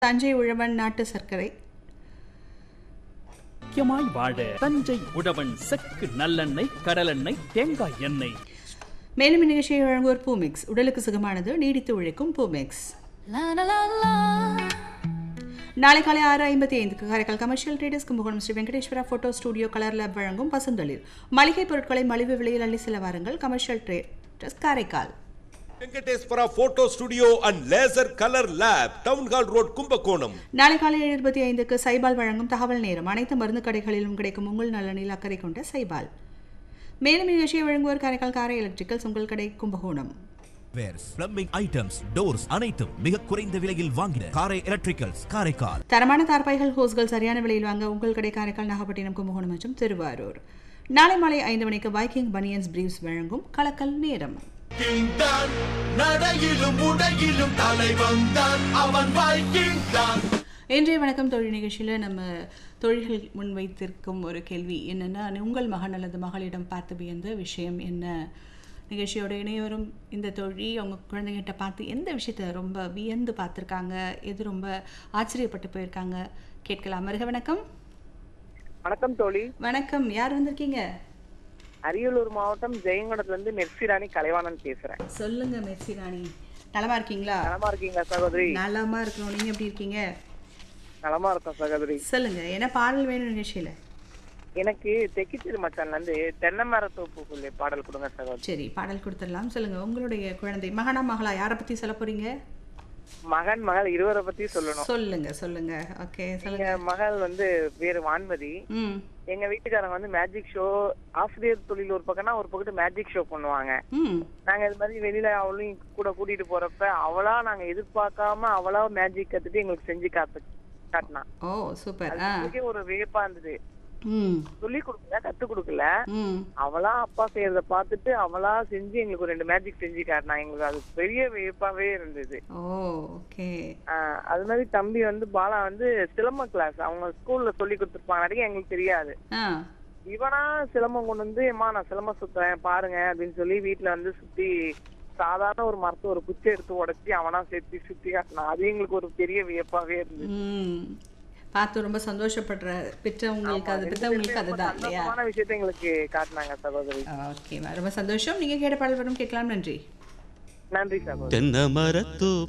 தஞ்சை உழவன் நாட்டு சர்க்கரை முக்கியமாய் வாழ தஞ்சை உழவன் செக்கு நல்லெண்ணெய் கடலெண்ணெய் தேங்காய் எண்ணெய் மேலும் இந்நிகழ்ச்சியை வழங்குவோர் பூமிக்ஸ் உடலுக்கு சுகமானது நீடித்து உழைக்கும் Poomex La la la la. நாளை காலை ஆறு ஐம்பத்தி ஐந்துக்கு Karaikal commercial traders Kumbakonam Sri Venkateswara photo studio colour lab வழங்கும் பசுந்தளிர் மளிகை பொருட்களை மலிவு விலையில் அள்ளி செல்ல வாருங்கள் commercial traders Karaikal Venkateswara photo studio and laser colour lab town hall road Kumbakonam நாளை காலை ஏழு இருபத்தி ஐந்துக்கு சைபால் வழங்கும் தகவல் நேரம் அனைத்து மருந்து கடைகளிலும் கிடைக்கும் உங்கள் நலனில் அக்கறை கொண்ட சைபால் மேலும் நிகழ்ச்சியை வழங்குவோர் காரைக்கால் காரை எலக்ட்ரிக்கல்ஸ் உங்கள் கடை Kumbakonam wares plumbing items doors அனைத்தும் மிக குறைந்த விலையில் வாங்கின காரை எலக்ட்ரிக்கல்ஸ் காரைக்கால் தரமான தார்பாய்கள் ஹோஸ்கள் சரியான விலையில் வாங்க உங்கள் கடை காரைக்கால் நாகப்பட்டினம் கும்பகோணம் மற்றும் திருவாரூர் நாளை மாலை ஐந்து மணிக்கு வைக்கிங் பனியன்ஸ் பிரீவ்ஸ் வழங்கும் கலக்கல் நேரம் வைக்கிங் தான் நடையிலும் உடையிலும் தலைவன் தான் அவன் வைக்கிங் தான் இன்றைய வணக்கம் தொழில் நிகழ்ச்சியில் நம்ம தொழில்கள் முன்வைத்திருக்கும் ஒரு கேள்வி என்னென்னா உங்கள் மகன் அல்லது மகளிடம் பார்த்து வியந்த விஷயம் என்ன நிகழ்ச்சியோட இணையோரும் இந்த தொழில் அவங்க குழந்தைகிட்ட பார்த்து எந்த விஷயத்தை ரொம்ப வியந்து பார்த்துருக்காங்க எது ரொம்ப ஆச்சரியப்பட்டு போயிருக்காங்க கேட்கலாம் வருக வணக்கம் வணக்கம் தோழி வணக்கம் யார் வந்திருக்கீங்க அரியலூர் மாவட்டம் ஜெயங்கொண்டத்துல இருந்து மெர்சிராணி கலைவாணன் பேசுறேன் சொல்லுங்க மெர்சி ராணி நலமா இருக்கீங்களா நலமா இருக்கீங்களா சகோதரி நலமா இருக்கிறோம் நீங்க எப்படி இருக்கீங்க நலமா இருக்கோம் சகோதரி சொல்லுங்க என்ன பாடல் வேணும் நிகழ்ச்சியில எனக்கு தெக்கித்திரு மச்சான்ல இருந்து தென்னை மரத்தோப்புக்குள்ளே பாடல் கொடுங்க சகோதரி சரி பாடல் கொடுத்துடலாம் சொல்லுங்க உங்களுடைய குழந்தை மகனா மகளா யாரை பத்தி சொல்ல போறீங்க மகன் மகள் இருவரை பத்தி சொல்லணும் சொல்லுங்க சொல்லுங்க ஓகே சொல்லுங்க எங்க மகள் வந்து பேரு வான்மதி ம் எங்க வீட்டுக்காரங்க வந்து மேஜிக் ஷோ ஆசிரியர் தொழில் ஒரு பக்கம்னா ஒரு பக்கத்து மேஜிக் ஷோ பண்ணுவாங்க ம் நாங்க இது மாதிரி வெளியில அவளையும் கூட கூட்டிட்டு போறப்ப அவளா நாங்க எதிர்பார்க்காம அவளா மேஜிக் கத்துட்டு எங்களுக்கு செஞ்சு காத்து காட்டினா ஓ சூப்பர் அது ஆ எங்களுக்கே ஒரு வியப்பா இருந்தது ம் சொல்லி கொடுக்கல கத்து கொடுக்கல ம் அவளா அப்பா செய்யறத பார்த்துட்டு அவளா செஞ்சு எங்களுக்கு ஒரு ரெண்டு மேஜிக் செஞ்சு காட்டினா எங்களுக்கு அது பெரிய வியப்பாவே இருந்தது ஓ ஓகே ஆஹ் அது மாதிரி தம்பி வந்து பாலா வந்து சிலம்ப கிளாஸ் அவங்க ஸ்கூல்ல சொல்லி கொடுத்துருப்பாங்க எங்களுக்கு தெரியாது ஆ இவனா சிலம்பம் கொண்டு வந்து அம்மா நான் சிலம்பம் சுத்துறேன் பாருங்க அப்படின்னு சொல்லி வீட்டுல வந்து சுத்தி சாதாரண ஒரு மரத்தை ஒரு குச்சி எடுத்து உடைச்சி அவனா சேர்த்து சுத்தி காட்டினான் அது எங்களுக்கு ஒரு பெரிய வியப்பாவே இருந்தது ம் பார்த்து ரொம்ப சந்தோஷப்படுற பெற்றவங்களுக்கு அது பெற்றவங்களுக்கு அதுதான் இல்லையா சந்தோஷமான விஷயத்த எங்களுக்கு காட்டினாங்க சகோதரி ஓகே ரொம்ப சந்தோஷம் நீங்க கேட்ட பாடல் வரும் கேட்கலாம் நன்றி நன்றி சகோதரி தென்னை மரத்தோ